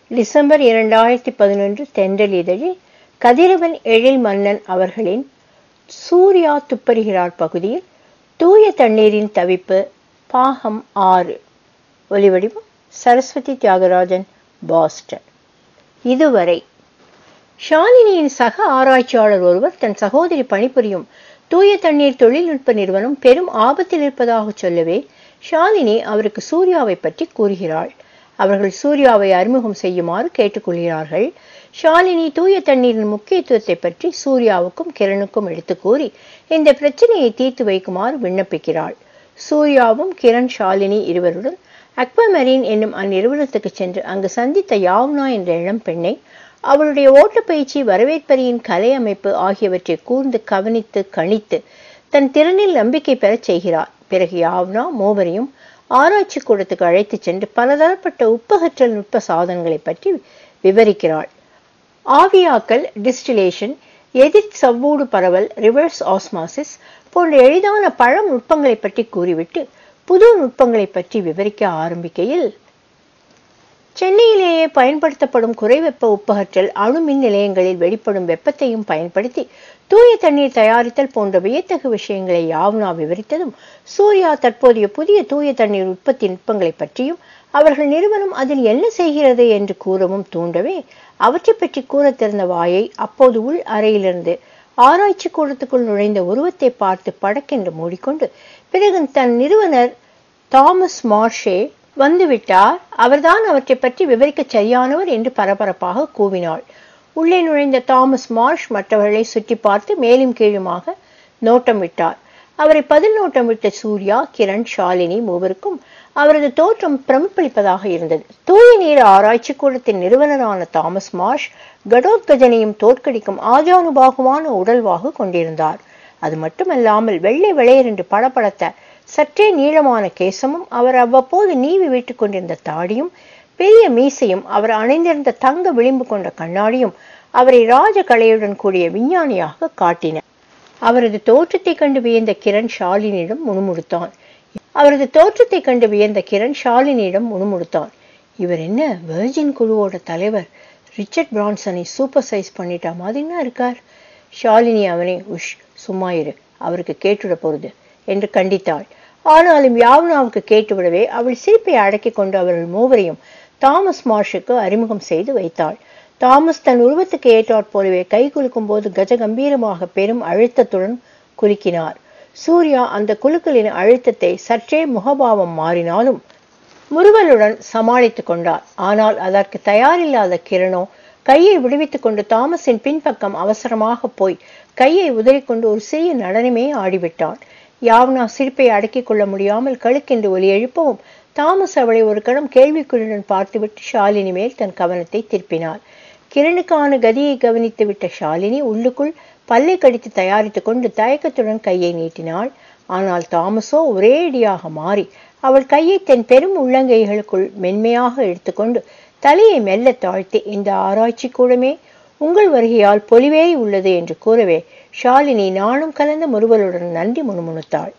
December இரண்டாயிரத்தி பதினொன்று தென்றல் இதழில் கதிரவன் எழில் மன்னன் அவர்களின் சூர்யா துப்பறிகிறார் பகுதியில் தூய தண்ணீரின் தவிப்பு பாகம் ஆறு ஒலிவடிவம் சரஸ்வதி தியாகராஜன் பாஸ்டன் இதுவரை ஷாலினியின் சக ஆராய்ச்சியாளர் ஒருவர் தன் சகோதரி பணிபுரியும் தூய தண்ணீர் தொழில்நுட்ப நிறுவனம் பெரும் ஆபத்தில் இருப்பதாக சொல்லவே ஷாலினி அவருக்கு சூர்யாவை பற்றி கூறுகிறாள் அவர்கள் சூர்யாவை அறிமுகம் செய்யுமாறு கேட்டுக்கொள்கிறார்கள் ஷாலினி தூய தண்ணீரின் முக்கியத்துவத்தை பற்றி சூர்யாவுக்கும் கிரணுக்கும் எடுத்து கூறி இந்த பிரச்சனையை தீர்த்து வைக்குமாறு விண்ணப்பிக்கிறாள் சூர்யாவும் கிரண் ஷாலினி இருவருடன் அக்வமரீன் என்னும் அந்நிறுவனத்துக்கு சென்று அங்கு சந்தித்த யாவ்னா என்ற இளம் பெண்ணை அவளுடைய ஓட்டப்பயிற்சி வரவேற்பறியின் கலை அமைப்பு ஆகியவற்றை கூர்ந்து கவனித்து கணித்து தன் திறனில் நம்பிக்கை பெறச் செய்கிறார் பிறகு யாவ்னா மூவரையும் ஆராய்ச்சி கூடத்துக்கு அழைத்துச் சென்று பலதரப்பட்ட உப்பகற்றல் நுட்ப சாதனங்களை பற்றி விவரிக்கிறாள் ஆவியாக்கல் டிஸ்டிலேஷன் எதிர் சவ்வூடு பரவல் ரிவர்ஸ் ஆஸ்மாசிஸ் போன்ற எளிதான பழம் நுட்பங்களை பற்றி கூறிவிட்டு புது நுட்பங்களை பற்றி விவரிக்க ஆரம்பிக்கையில் சென்னையிலேயே பயன்படுத்தப்படும் குறைவெப்ப உப்பகற்றல் அணு மின் நிலையங்களில் வெளிப்படும் வெப்பத்தையும் பயன்படுத்தி தூய தண்ணீர் தயாரித்தல் போன்ற வியத்தகு விஷயங்களை யாவ்னா விவரித்ததும் சூர்யா தற்போதைய புதிய தூய தண்ணீர் உற்பத்தி நுட்பங்களை பற்றியும் அவர்கள் நிறுவனம் அதில் என்ன செய்கிறது என்று கூறவும் தூண்டவே அவற்றை பற்றி கூற திறந்த வாயை அப்போது உள் அறையிலிருந்து ஆராய்ச்சி கூடத்துக்குள் நுழைந்த உருவத்தை பார்த்து படக்கென்று மூடிக்கொண்டு பிறகு தன் நிறுவனர் தாமஸ் மார்ஷே வந்துவிட்டார் அவர்தான் அவற்றை பற்றி விவரிக்க சரியானவர் என்று பரபரப்பாக கூவினாள் உள்ளே நுழைந்த தாமஸ் மார்ஷ் மற்றவர்களை சுற்றி பார்த்து மேலும் கீழுமாக நோட்டம் விட்டார் அவரை பதில் நோட்டம் விட்ட சூர்யா கிரண் ஷாலினி மூவருக்கும் அவரது தோற்றம் பிரமிப்பளிப்பதாக இருந்தது தூய நீர் ஆராய்ச்சி கூடத்தின் நிறுவனரான தாமஸ் மார்ஷ் கடோத்கஜனையும் தோற்கடிக்கும் ஆஜானுபாகுவான உடல்வாகு கொண்டிருந்தார் அது மட்டுமல்லாமல் வெள்ளை வெளையரென்று படபடத்த சற்றே நீளமான கேசமும் அவர் அவ்வப்போது நீவி விட்டுக் கொண்டிருந்த தாடியும் பெரிய மீசையும் அவர் அணிந்திருந்த தங்க விளிம்பு கொண்ட கண்ணாடியும் அவரை ராஜ கலையுடன் கூடிய விஞ்ஞானியாக காட்டின அவரது தோற்றத்தை கண்டு வியந்த கிரண் ஷாலினியிடம் முணுமுணுத்தான் அவரது தோற்றத்தை கண்டு வியந்த கிரண் ஷாலினியிடம் முணுமுணுத்தான் இவர் என்ன வெர்ஜின் குழுவோட தலைவர் ரிச்சர்ட் பிரான்சனை சூப்பர் சைஸ் பண்ணிட்டா மாதிரினா இருக்கார் ஷாலினி அவனை உஷ் சும்மா இரு அவருக்கு கேட்டுட போறது என்று கண்டித்தாள் ஆனாலும் யாவ்னாவுக்கு கேட்டுவிடவே அவள் சிரிப்பை அடக்கிக் கொண்டு அவர்கள் மூவரையும் தாமஸ் மார்ஷுக்கு அறிமுகம் செய்து வைத்தாள் தாமஸ் தன் உருவத்துக்கு ஏற்றாற் போலவே கை குலுக்கும் போது கஜ கம்பீரமாக பெரும் அழுத்தத்துடன் குலுக்கினார் சூர்யா அந்த குலுக்கலின் அழுத்தத்தை சற்றே முகபாவம் மாறினாலும் முறுவலுடன் சமாளித்துக் கொண்டார் ஆனால் அதற்கு தயாரில்லாத கிரணோ கையை விடுவித்துக் கொண்டு தாமஸின் பின்பக்கம் அவசரமாக போய் கையை உதறிக்கொண்டு ஒரு சிறிய நடனமே ஆடிவிட்டான் யாவ்னா சிரிப்பை அடக்கிக் கொள்ள முடியாமல் கழுக்கென்று ஒலி எழுப்பவும் தாமஸ் அவளை ஒரு கணம் கேள்விக்குறியுடன் பார்த்துவிட்டு ஷாலினி மேல் தன் கவனத்தை திருப்பினார் கிரணுக்கான கதியை கவனித்து விட்ட ஷாலினி உள்ளுக்குள் பல்லை கடித்து தயாரித்துக் கொண்டு தயக்கத்துடன் கையை நீட்டினாள் ஆனால் தாமஸோ ஒரே அடியாக மாறி அவள் கையை தன் பெரும் உள்ளங்கைகளுக்குள் மென்மையாக எடுத்துக்கொண்டு தலையை மெல்ல தாழ்த்தி இந்த ஆராய்ச்சி கூடமே உங்கள் வருகையால் பொலிவே உள்ளது என்று கூறவே ஷாலினி நாணம் கலந்த முறுவலுடன் நன்றி முணுமுணுத்தாள்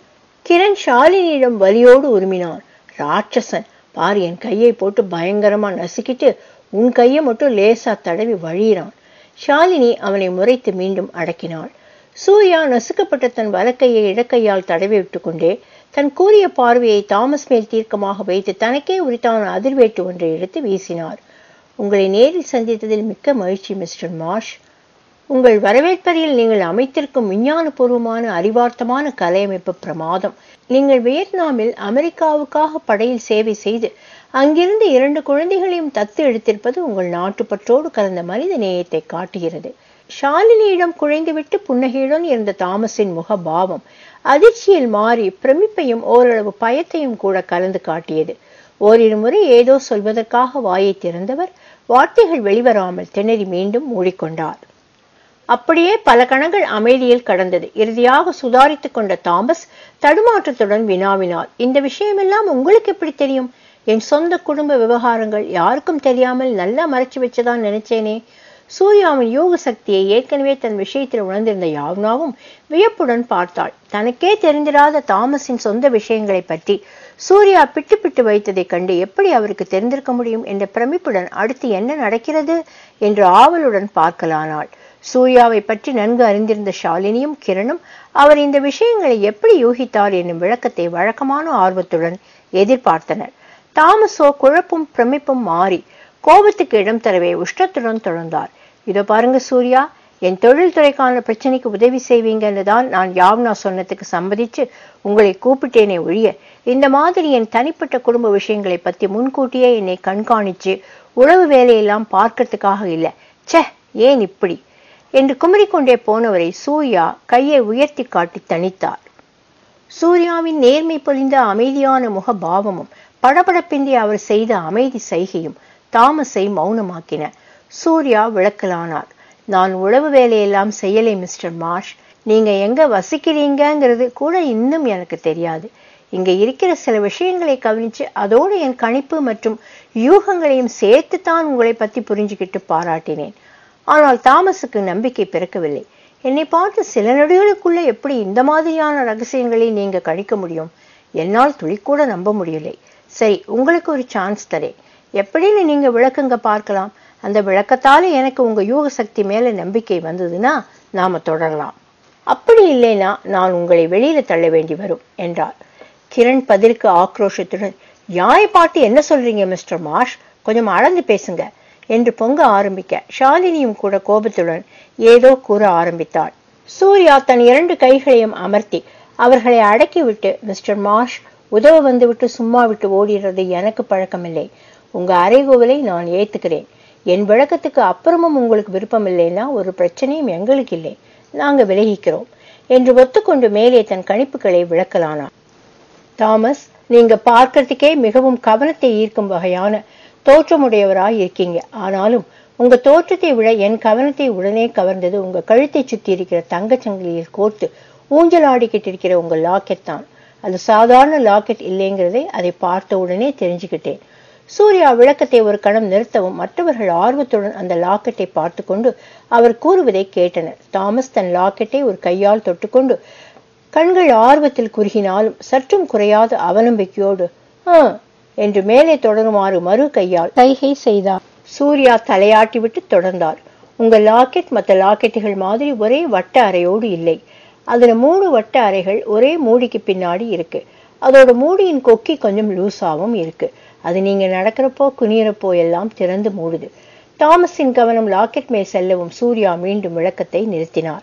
கிரண் ஷாலினியிடம் வலியோடு உருமினான் ராட்சசன் பார் என் கையை போட்டு பயங்கரமா நசுக்கிட்டு உன் கையை மட்டும் லேசா தடவி வழியிறான் ஷாலினி அவனை முறைத்து மீண்டும் அடக்கினாள் சூர்யா நசுக்கப்பட்ட தன் வலக்கையை இடக்கையால் தடவி விட்டு கொண்டே தன் கூறிய பார்வையை தாமஸ் மேல் தீர்க்கமாக வைத்து தனக்கே உரித்தான அதிர்வேட்டு ஒன்றை எடுத்து வீசினார் உங்களை நேரில் சந்தித்ததில் மிக்க மகிழ்ச்சி மிஸ்டர் மார்ஷ் உங்கள் வரவேற்பறையில் நீங்கள் அமைத்திருக்கும் விஞ்ஞானபூர்வமான அறிவார்த்தமான கலையமைப்பு பிரமாதம் நீங்கள் வியட்நாமில் அமெரிக்காவுக்காக படையில் சேவை செய்து அங்கிருந்து இரண்டு குழந்தைகளையும் தத்து எடுத்திருப்பது உங்கள் நாட்டுப்பற்றோடு கலந்த மனித நேயத்தை காட்டுகிறது ஷாலினியிடம் குழைந்துவிட்டு புன்னகையுடன் இருந்த தாமஸின் முகபாவம் அதிர்ச்சியில் மாறி பிரமிப்பையும் ஓரளவு பயத்தையும் கூட கலந்து காட்டியது ஓரிரு முறை ஏதோ சொல்வதற்காக வாயை திறந்தவர் வார்த்தைகள் வெளிவராமல் திணறி மீண்டும் மூடிக்கொண்டார் அப்படியே பல கணங்கள் அமைதியில் கடந்தது இறுதியாக சுதாரித்துக் கொண்ட தாமஸ் தடுமாற்றத்துடன் வினாவினார் இந்த விஷயமெல்லாம் உங்களுக்கு எப்படி தெரியும் என் சொந்த குடும்ப விவகாரங்கள் யாருக்கும் தெரியாமல் நல்லா மறைச்சு வச்சதான் நினைச்சேனே சூர்யாவின் யோக சக்தியை ஏற்கனவே தன் விஷயத்தில் உணர்ந்திருந்த யாவ்னாவும் வியப்புடன் பார்த்தாள் தனக்கே தெரிந்திராத தாமஸின் சொந்த விஷயங்களை பற்றி சூர்யா பிட்டு பிட்டு வைத்ததைக் கண்டு எப்படி அவருக்கு தெரிந்திருக்க முடியும் என்ற பிரமிப்புடன் அடுத்து என்ன நடக்கிறது என்று ஆவலுடன் பார்க்கலானாள் சூர்யாவை பற்றி நன்கு அறிந்திருந்த ஷாலினியும் கிரணும் அவர் இந்த விஷயங்களை எப்படி யூகித்தார் என்னும் விளக்கத்தை வழக்கமான ஆர்வத்துடன் எதிர்பார்த்தனர் தாமஸோ குழப்பும் பிரமிப்பும் மாறி கோபத்துக்கு இடம் தரவே உஷ்டத்துடன் தொடர்ந்தார் இதோ பாருங்க சூர்யா என் தொழில் துறைக்கான பிரச்சனைக்கு உதவி செய்வீங்கன்னு தான் நான் யாவ்னா சொன்னதுக்கு சம்மதிச்சு உங்களை கூப்பிட்டேனே ஒழிய இந்த மாதிரி என் தனிப்பட்ட குடும்ப விஷயங்களை பத்தி முன்கூட்டியே என்னை கண்காணிச்சு உழவு வேலையெல்லாம் பார்க்கறதுக்காக இல்லை ச்சே ஏன் இப்படி என்று குமரிக்கொண்டே போனவரை சூர்யா கையை உயர்த்தி காட்டி தனித்தார் சூர்யாவின் நேர்மை பொலிந்த அமைதியான முக பாவமும் படபடப்பின்றி அவர் செய்த அமைதி சைகையும் தாமஸை மௌனமாக்கின சூர்யா விளக்கலானார் நான் உழவு வேலையெல்லாம் செய்யலை மிஸ்டர் மார்ஷ் நீங்க எங்க வசிக்கிறீங்கங்கிறது கூட இன்னும் எனக்கு தெரியாது இங்க இருக்கிற சில விஷயங்களை கவனிச்சு அதோடு என் கணிப்பு மற்றும் யூகங்களையும் சேர்த்துத்தான் உங்களை பத்தி புரிஞ்சுக்கிட்டு பாராட்டினேன் ஆனால் தாமஸுக்கு நம்பிக்கை பிறக்கவில்லை என்னை பார்த்து சில நொடிகளுக்குள்ள எப்படி இந்த மாதிரியான ரகசியங்களை நீங்க கணிக்க முடியும் என்னால் துளிக்கூட நம்ப முடியலை சரி உங்களுக்கு ஒரு சான்ஸ் தரேன் எப்படின்னு நீங்க விளக்குங்க பார்க்கலாம் அந்த விளக்கத்தால எனக்கு உங்க யூக சக்தி மேல நம்பிக்கை வந்ததுன்னா நாம தொடரலாம் அப்படி இல்லைனா நான் உங்களை வெளியில தள்ள வேண்டி வரும் என்றார் கிரண் பதிலுக்கு ஆக்ரோஷத்துடன் யாரை பார்த்து என்ன சொல்றீங்க மிஸ்டர் மார்ஷ் கொஞ்சம் அளந்து பேசுங்க என்று பொங்க ஆரம்பிக்க ஷாலினியும் கூட கோபத்துடன் ஏதோ கூற ஆரம்பித்தாள் சூர்யா தன் இரண்டு கைகளையும் அமர்த்தி அவர்களை அடக்கிவிட்டு மிஸ்டர் மார்ஷ் உதவ வந்துவிட்டு சும்மா விட்டு ஓடிடுறது எனக்கு பழக்கமில்லை உங்க அறைகூவலை நான் ஏத்துக்கிறேன் என் விளக்கத்துக்கு அப்புறமும் உங்களுக்கு விருப்பம் இல்லைன்னா ஒரு பிரச்சனையும் எங்களுக்கு இல்லை நாங்க விலகிக்கிறோம் என்று ஒத்துக்கொண்டு மேலே தன் கணிப்புகளை விளக்கலானார் தாமஸ் நீங்க பார்க்கறதுக்கே மிகவும் கவனத்தை ஈர்க்கும் வகையான தோற்றமுடையவராய் இருக்கீங்க ஆனாலும் உங்க தோற்றத்தை விட என் கவனத்தை உடனே கவர்ந்தது உங்க கழுத்தை சுத்தி இருக்கிற தங்கச் சங்கிலியில் கோர்த்து ஊஞ்சலாடிக்கிட்டு இருக்கிற உங்க லாக்கெட் தான் அது சாதாரண லாக்கெட் இல்லைங்கிறதை அதை பார்த்த உடனே தெரிஞ்சுக்கிட்டேன் சூர்யா விளக்கத்தை ஒரு கணம் நிறுத்தவும் மற்றவர்கள் ஆர்வத்துடன் அந்த லாக்கெட்டை பார்த்து கொண்டு அவர் கூறுவதை கேட்டனர் தாமஸ் தன் லாக்கெட்டை ஒரு கையால் தொட்டுக்கொண்டு கண்கள் ஆர்வத்தில் குறுகினாலும் சற்றும் குறையாத அவநம்பிக்கையோடு ஆ என்று மேலே தொடருமாறு மறு கையால் கைகை செய்தார் சூர்யா தலையாட்டி விட்டு தொடர்ந்தார் உங்க லாக்கெட் மற்ற லாக்கெட்டுகள் மாதிரி ஒரே வட்ட அறையோடு இல்லை அதுல மூணு வட்ட அறைகள் ஒரே மூடிக்கு பின்னாடி இருக்கு அதோட மூடியின் கொக்கி கொஞ்சம் லூஸாவும் இருக்கு அது நீங்க நடக்கிறப்போ குனியறப்போ எல்லாம் திறந்து மூடுது தாமஸின் கவனம் லாக்கெட் மேல் செல்லவும் சூர்யா மீண்டும் விளக்கத்தை நிறுத்தினார்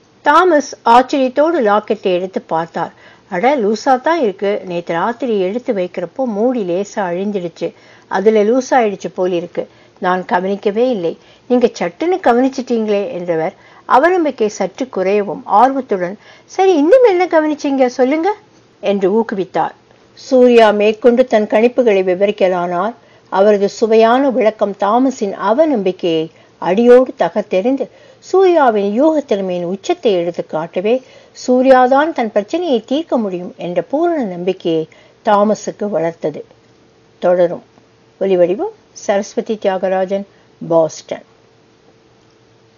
தாமஸ் ஆச்சரியத்தோடு லாக்கெட்டை எடுத்து பார்த்தார் அட லூசா தான் இருக்கு நேற்று ராத்திரி எடுத்து வைக்கிறப்போ மூடி லேசா அழிஞ்சிடுச்சு அதுல லூஸ் ஆயிடுச்சு போல் இருக்கு நான் கவனிக்கவே இல்லை நீங்க சட்டுன்னு கவனிச்சிட்டீங்களே என்றவர் அவநம்பிக்கை சற்று குறையவும் ஆர்வத்துடன் சரி இன்னும் என்ன கவனிச்சீங்க சொல்லுங்க என்று ஊக்குவித்தார் சூர்யா மேற்கொண்டு தன் கணிப்புகளை விவரிக்கலானார் அவரது சுவையான விளக்கம் தாமஸின் அவநம்பிக்கையை அடியோடு தகர்த்தெறிந்து சூர்யாவின் யூக திறமையின் உச்சத்தை எடுத்து காட்டவே சூர்யாதான் தன் பிரச்சனையை தீர்க்க முடியும் என்ற பூரண நம்பிக்கையை தாமஸுக்கு வளர்த்தது தொடரும் ஒலிவடிவம் சரஸ்வதி தியாகராஜன் பாஸ்டன்